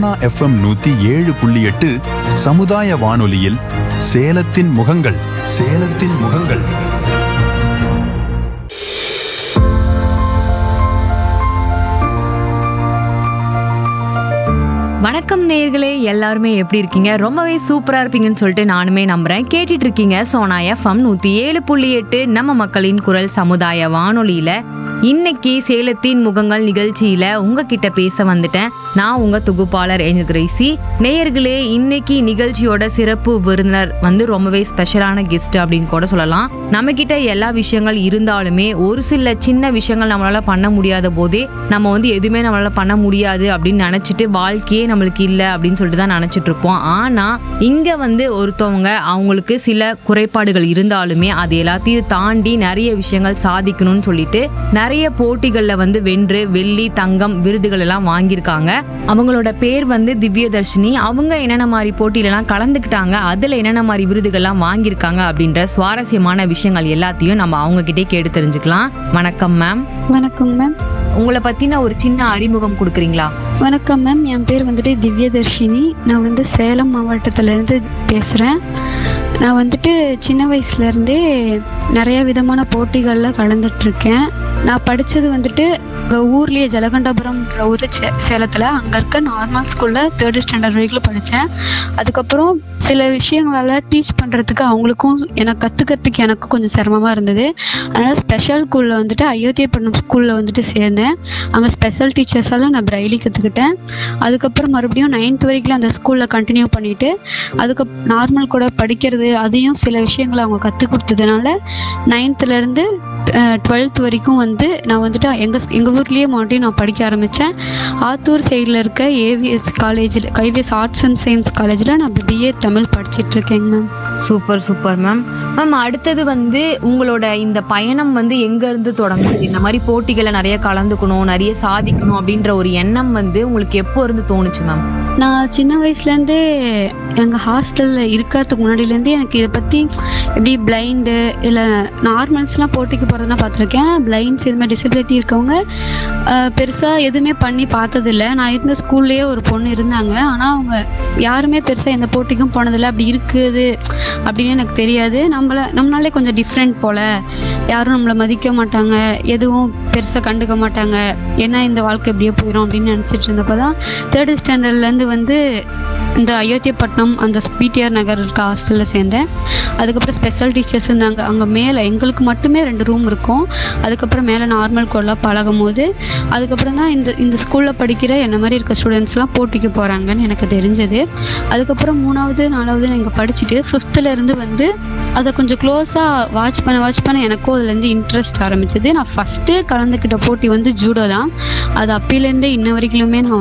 Sona FM நூத்தி ஏழு புள்ளி எட்டு சமுதாய வானொலியில் சேலத்தின் முகங்கள் சேலத்தின் முகங்கள் வணக்கம் நேயர்களே எல்லாருமே எப்படி இருக்கீங்க ரொம்பவே சூப்பரா இருப்பீங்கன்னு சொல்லிட்டு நானுமே நம்புறேன் கேட்டுட்டு இருக்கீங்க சோனா எஃப்எம் நூத்தி ஏழு புள்ளி எட்டு நம்ம மக்களின் குரல் சமுதாய வானொலியில இன்னைக்கு சேலத்தின் முகங்கள் நிகழ்ச்சியில உங்ககிட்ட பேச வந்துட்டேன் நான் உங்க தொகுப்பாளர் ஏஞ்சல் கிரேசி நேயர்களே இன்னைக்கு நிகழ்ச்சியோட சிறப்பு விருந்தினர் வந்து ரொம்பவே ஸ்பெஷலான கெஸ்ட் அப்படின்னு கூட சொல்லலாம் நம்ம கிட்ட எல்லா விஷயங்கள் இருந்தாலுமே ஒரு சில சின்ன விஷயங்கள் நம்மளால பண்ண முடியாத போதே நம்ம வந்து எதுவுமே நம்மளால பண்ண முடியாது அப்படின்னு நினைச்சிட்டு வாழ்க்கையே நம்மளுக்கு இல்லை அப்படின்னு சொல்லிட்டு தான் நினைச்சிட்டு இருப்போம் ஆனா இங்க வந்து ஒருத்தவங்க அவங்களுக்கு சில குறைபாடுகள் இருந்தாலுமே அது எல்லாத்தையும் தாண்டி நிறைய விஷயங்கள் சாதிக்கணும்னு சொல்லிட்டு நிறைய போட்டிகள்ல வந்து வென்று வெள்ளி தங்கம் விருதுகள் எல்லாம் வாங்கியிருக்காங்க அவங்களோட பேர் வந்து திவ்யதர்ஷினி அவங்க என்னென்ன மாதிரி போட்டியில எல்லாம் கலந்துக்கிட்டாங்க அதுல என்னென்ன மாதிரி விருதுகள்லாம் வாங்கியிருக்காங்க அப்படின்ற சுவாரஸ்யமான விஷயங்கள் எல்லாத்தையும் நம்ம அவங்க கிட்டே கேட்டு தெரிஞ்சுக்கலாம் வணக்கம் மேம் வணக்கங்க மேம் உங்களை பத்தின ஒரு சின்ன அறிமுகம் கொடுக்குறீங்களா வணக்கம் மேம் என் பேர் வந்துட்டு திவ்யதர்ஷினி நான் வந்து சேலம் மாவட்டத்திலேருந்து பேசுகிறேன் நான் வந்துட்டு சின்ன வயசுலேருந்தே நிறைய விதமான போட்டிகளில் கலந்துட்ருக்கேன் நான் படித்தது வந்துட்டு இங்கே ஊர்லேயே ஜலகண்டாபுரம்ன்ற ஊர் சே சேலத்தில் அங்கே இருக்க நார்மல் ஸ்கூலில் தேர்ட் ஸ்டாண்டர்ட் வரைக்கும் படித்தேன் அதுக்கப்புறம் சில விஷயங்களால் டீச் பண்ணுறதுக்கு அவங்களுக்கும் எனக்கு கற்றுக்கிறதுக்கு எனக்கும் கொஞ்சம் சிரமமாக இருந்தது அதனால் ஸ்பெஷல் ஸ்கூலில் வந்துட்டு அயோத்தியப்பட்டினம் ஸ்கூலில் வந்துட்டு சேர்ந்தேன் அங்கே ஸ்பெஷல் டீச்சர்ஸால் நான் பிரைலி கற்றுக்கிட்டேன் அதுக்கப்புறம் மறுபடியும் நைன்த் வரைக்கும் அந்த ஸ்கூலில் கண்டினியூ பண்ணிவிட்டு அதுக்கு நார்மல் கூட படிக்கிறது அதையும் சில விஷயங்களை அவங்க கற்றுக் கொடுத்ததுனால நைன்த்துலேருந்து டுவெல்த் வரைக்கும் வந்து நான் வந்துட்டு எங்கள் எங்கள் ஊர்லேயே மறுபடியும் நான் படிக்க ஆரம்பித்தேன் ஆத்தூர் சைடில் இருக்க ஏவிஎஸ் காலேஜில் கைவிஎஸ் ஆர்ட்ஸ் அண்ட் சயின்ஸ் காலேஜில் நான் பிஏ தமிழ் படிச்சிட்டு இருக்கேங்க ma'am super super ma'am ma'am அடுத்தது வந்து உங்களோட இந்த பயணம் வந்து எங்க இருந்து தொடங்குது இந்த மாதிரி போட்டிகளை நிறைய கலந்துக்கணும் நிறைய சாதிக்கணும் அப்படின்ற ஒரு எண்ணம் வந்து உங்களுக்கு எப்போ இருந்து தோணுச்சு மேம் நான் சின்ன வயசுலேருந்தே எங்கள் ஹாஸ்டலில் இருக்கிறதுக்கு முன்னாடிலேருந்தே எனக்கு இதை பற்றி எப்படி பிளைண்டு இல்லை நார்மல்ஸ்லாம் போட்டிக்கு போகிறதுனா பார்த்துருக்கேன் பிளைண்ட்ஸ் இது மாதிரி டிசபிலிட்டி இருக்கவங்க பெருசாக எதுவுமே பண்ணி பார்த்ததில்ல நான் இருந்த ஸ்கூல்லேயே ஒரு பொண்ணு இருந்தாங்க ஆனால் அவங்க யாருமே பெருசாக எந்த போட்டிக்கும் போனதில்லை அப்படி இருக்குது அப்படின்னு எனக்கு தெரியாது நம்மள நம்மளாலே கொஞ்சம் டிஃப்ரெண்ட் போல் யாரும் நம்மளை மதிக்க மாட்டாங்க எதுவும் பெருசாக கண்டுக்க மாட்டாங்க ஏன்னா இந்த வாழ்க்கை எப்படியோ போயிடும் அப்படின்னு நினச்சிட்டு இருந்தப்போ தான் தேர்ட் ஸ்டாண்டர்ட்லேருந்து வந்து இந்த அயோத்தியப்பட்டினம் அந்த பிடிஆர் நகர் இருக்க ஹாஸ்டலில் சேர்ந்தேன் அதுக்கப்புறம் ஸ்பெஷல் டீச்சர்ஸ் இருந்தாங்க அங்கே மேலே எங்களுக்கு மட்டுமே ரெண்டு ரூம் இருக்கும் அதுக்கப்புறம் மேலே நார்மல் கோடெலாம் பழகும் போது அதுக்கப்புறம் தான் இந்த இந்த ஸ்கூலில் படிக்கிற என்ன மாதிரி இருக்க ஸ்டூடெண்ட்ஸ்லாம் போட்டிக்கு போகிறாங்கன்னு எனக்கு தெரிஞ்சது அதுக்கப்புறம் மூணாவது நாலாவது நான் இங்கே படிச்சுட்டு ஃபிஃப்த்தில் இருந்து வந்து அதை கொஞ்சம் க்ளோஸாக வாட்ச் பண்ண வாட்ச் பண்ண எனக்கும் அதுலேருந்து இன்ட்ரெஸ்ட் ஆரம்பிச்சது நான் ஃபஸ்ட்டு கலந்துக்கிட்ட போட்டி வந்து ஜூடோ தான் அது அப்பையிலேருந்தே இன்ன வரைக்குமே நான்